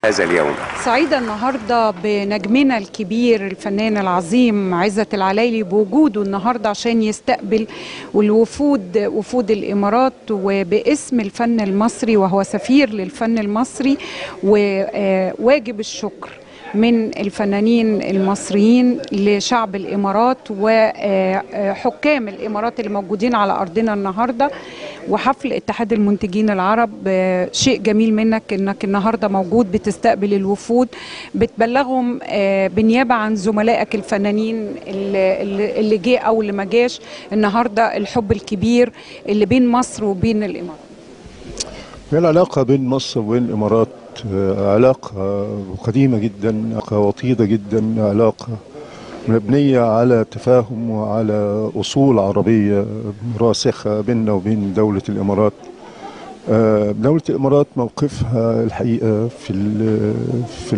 هذا اليوم سعيدة النهاردة بنجمنا الكبير الفنان العظيم عزت العلايلي بوجوده النهاردة عشان يستقبل والوفود وفود الإمارات وباسم الفن المصري وهو سفير للفن المصري وواجب الشكر من الفنانين المصريين لشعب الامارات وحكام الامارات اللي موجودين على ارضنا النهارده وحفل اتحاد المنتجين العرب شيء جميل منك انك النهارده موجود بتستقبل الوفود بتبلغهم بنيابه عن زملائك الفنانين اللي, اللي جه او اللي ما جاش النهارده الحب الكبير اللي بين مصر وبين الامارات. هي العلاقه بين مصر وبين الامارات علاقة قديمة جدا علاقة وطيدة جدا علاقة مبنية على تفاهم وعلى أصول عربية راسخة بيننا وبين دولة الإمارات دولة الإمارات موقفها الحقيقة في ال في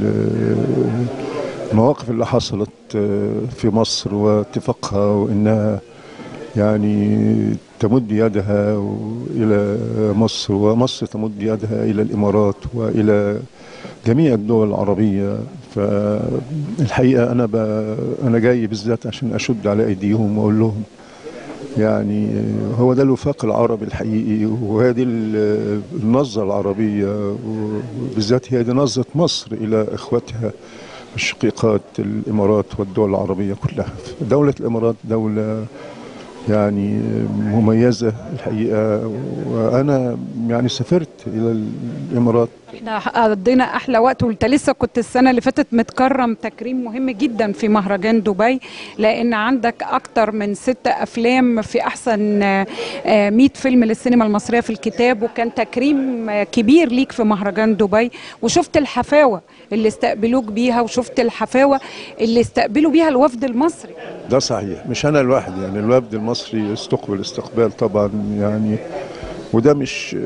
المواقف اللي حصلت في مصر واتفاقها وإنها يعني تمد يدها إلى مصر ومصر تمد يدها إلى الإمارات وإلى جميع الدول العربية فالحقيقة أنا ب... أنا جاي بالذات عشان أشد على أيديهم وأقول لهم يعني هو ده الوفاق العربي الحقيقي وهذه النظرة العربية وبالذات هي دي نظرة مصر إلى إخوتها الشقيقات الإمارات والدول العربية كلها دولة الإمارات دولة يعني مميزة الحقيقة وأنا يعني سافرت إلى الإمارات احنا قضينا أحلى وقت وأنت لسه كنت السنة اللي فاتت متكرم تكريم مهم جدا في مهرجان دبي لأن عندك أكتر من ست أفلام في أحسن 100 فيلم للسينما المصرية في الكتاب وكان تكريم كبير ليك في مهرجان دبي وشفت الحفاوة اللي استقبلوك بيها وشفت الحفاوة اللي استقبلوا بيها الوفد المصري ده صحيح مش أنا لوحدي يعني الوفد المصري استقبل استقبال طبعا يعني وده مش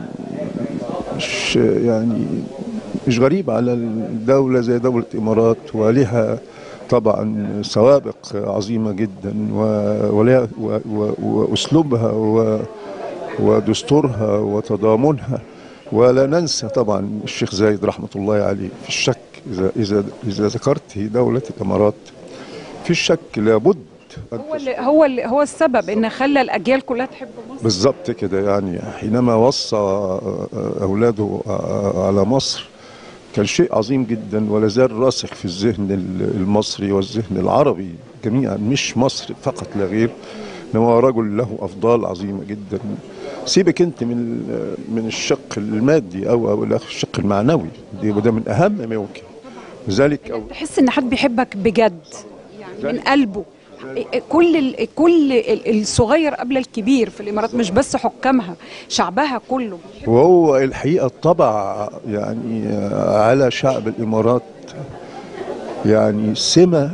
مش يعني مش غريب على الدولة زي دولة الإمارات ولها طبعا سوابق عظيمة جدا ولها وأسلوبها ودستورها وتضامنها ولا ننسى طبعا الشيخ زايد رحمة الله عليه في الشك إذا إذا إذا ذكرت دولة الإمارات في الشك لابد هو اللي هو اللي هو السبب ان خلى الاجيال كلها تحب مصر بالظبط كده يعني حينما وصى اولاده على مصر كان شيء عظيم جدا ولا زال راسخ في الذهن المصري والذهن العربي جميعا مش مصر فقط لا غير انما هو رجل له افضال عظيمه جدا سيبك انت من من الشق المادي او او الشق المعنوي دي وده من اهم ما يمكن لذلك أو تحس ان حد بيحبك بجد يعني من قلبه كل ال كل ال الصغير قبل الكبير في الامارات مش بس حكامها شعبها كله وهو الحقيقه طبع يعني على شعب الامارات يعني سمه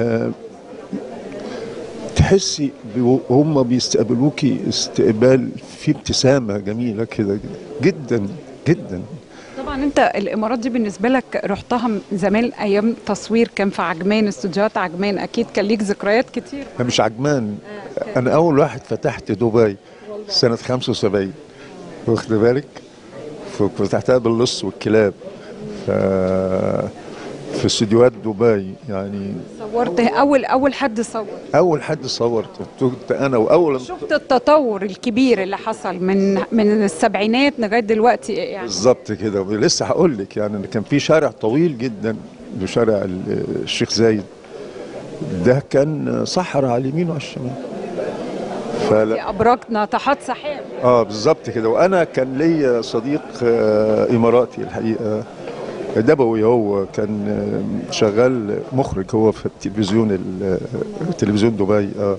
تحسي هم بيستقبلوكي استقبال فيه ابتسامه جميله كده جدا جدا طبعا انت الامارات دي بالنسبه لك رحتها زمان ايام تصوير كان في عجمان استوديوهات عجمان اكيد كان ليك ذكريات كتير انا مش عجمان انا اول واحد فتحت دبي سنه 75 واخد بالك فتحتها باللص والكلاب ف في استديوهات دبي يعني صورت اول اول حد صور اول حد صورت كنت انا واول شفت التطور الكبير اللي حصل من من السبعينات لغايه دلوقتي يعني بالظبط كده لسه هقول لك يعني كان في شارع طويل جدا شارع الشيخ زايد ده كان صحراء على اليمين وعلى الشمال فلا ابراج ناطحات سحاب اه بالظبط كده وانا كان ليا صديق آه اماراتي الحقيقه دبوي هو كان شغال مخرج هو في التلفزيون تلفزيون دبي اه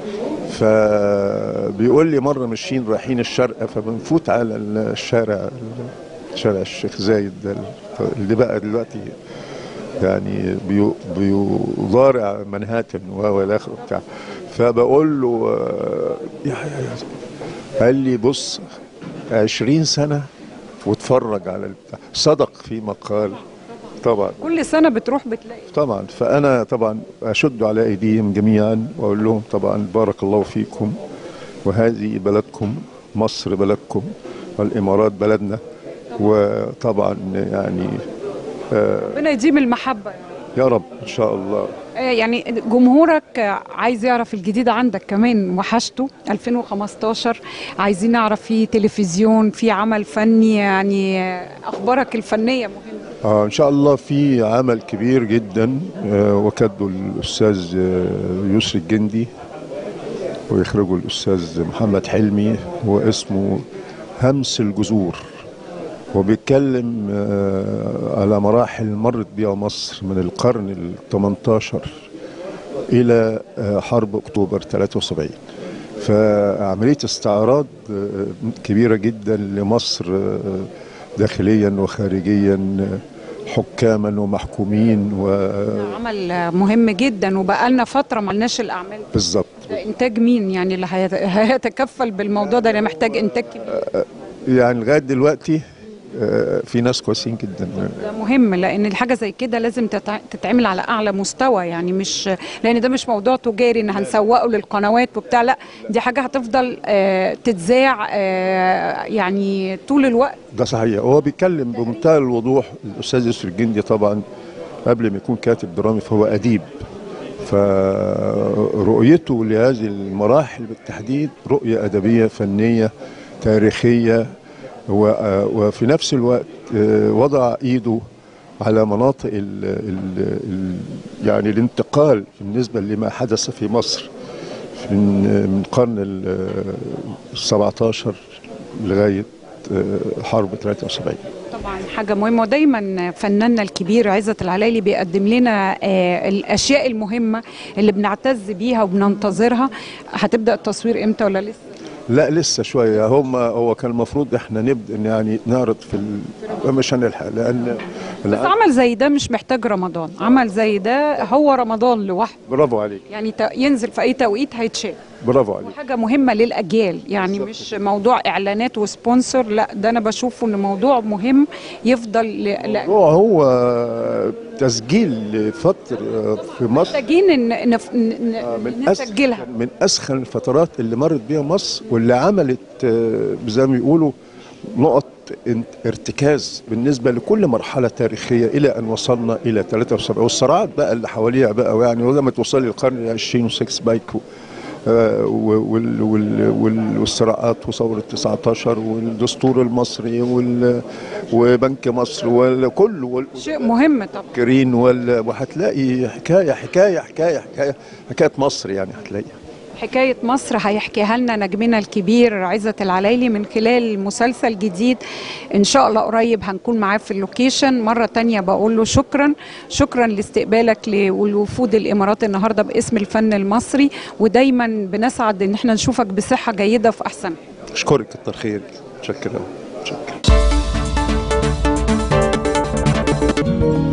فبيقول لي مره ماشيين رايحين الشارقه فبنفوت على الشارع شارع الشيخ زايد ده اللي بقى دلوقتي يعني بيضارع منهاتن والى اخره بتاع فبقول له يا يا قال لي بص 20 سنه واتفرج على البتاع صدق فيما قال طبعا كل سنه بتروح بتلاقي طبعا فانا طبعا اشد على ايديهم جميعا واقول لهم طبعا بارك الله فيكم وهذه بلدكم مصر بلدكم والامارات بلدنا وطبعا يعني ربنا يديم المحبه يا رب ان شاء الله آه، يعني جمهورك آه، عايز يعرف الجديد عندك كمان وحشته 2015 عايزين نعرف في تلفزيون في عمل فني يعني آه، اخبارك الفنيه مهمه آه ان شاء الله في عمل كبير جدا آه وكده الاستاذ آه يسري الجندي ويخرجه الاستاذ محمد حلمي واسمه همس الجذور وبيتكلم آه على مراحل مرت بها مصر من القرن ال 18 الى آه حرب اكتوبر 73 فعمليه استعراض آه كبيره جدا لمصر آه داخليا وخارجيا آه، حكاما ومحكومين عمل مهم جدا وبقالنا فتره ما لناش الاعمال وبالظبط ده انتاج مين يعني اللي هيت- هيتكفل بالموضوع ده اللي محتاج انتاج كبير يعني لغايه دلوقتي آه، في ناس كويسين جدا ده مهم لان الحاجه زي كده لازم تتع- تتعمل على اعلى مستوى يعني مش لان ده مش موضوع تجاري ان هنسوقه للقنوات وبتاع لا دي حاجه هتفضل آه، تتذاع آه، يعني طول الوقت ده صحيح هو بيتكلم بمنتهى الوضوح الاستاذ يسر الجندي طبعا قبل ما يكون كاتب درامي فهو اديب فرؤيته لهذه المراحل بالتحديد رؤيه ادبيه فنيه تاريخيه و- وفي نفس الوقت آه، وضع ايده على مناطق ال ال ال يعني الانتقال بالنسبه لما حدث في مصر من من القرن ال 17 لغايه آه، حرب 73 طبعا حاجه مهمه ودايما فناننا الكبير عزت العلايلي بيقدم لنا آه، الاشياء المهمه اللي بنعتز بيها وبننتظرها هتبدا التصوير امتى ولا لسه لا لسه شويه هم هو كان المفروض احنا نبدا يعني نعرض في ال... مش هنلحق لان بس لأن- عمل زي ده مش محتاج رمضان عمل زي ده هو رمضان لوحده برافو عليك يعني ت- ينزل في اي توقيت هيتشاف برافو عليك حاجه مهمه للاجيال يعني بالظبط مش موضوع اعلانات وسبونسر لا ده انا بشوفه ان موضوع مهم يفضل ل... ل... هو هو تسجيل فتره في مصر محتاجين ان ان ان آه، من نسجلها أسخن من اسخن الفترات اللي مرت بيها مصر واللي عملت آه، زي ما بيقولوا نقط ان- ارتكاز بالنسبه لكل مرحله تاريخيه الى ان وصلنا الى 73 والصراعات بقى اللي حواليها بقى يعني ولما توصلي للقرن العشرين وسكس بايك و- آه، وال- وال- وال- والصراعات وثوره 19 والدستور المصري وال- وبنك مصر وكل وال- شيء مهم طبعا كرين وال- وهتلاقي حكايه حكايه حكايه حكايه حكايه مصر يعني هتلاقيها حكاية مصر هيحكيها لنا نجمنا الكبير عزت العلايلي من خلال مسلسل جديد إن شاء الله قريب هنكون معاه في اللوكيشن مرة تانية بقول له شكرا شكرا لاستقبالك للوفود الإمارات النهاردة باسم الفن المصري ودايما بنسعد إن احنا نشوفك بصحة جيدة في أحسن اشكرك كتر خيرك متشكر أوي. متشكر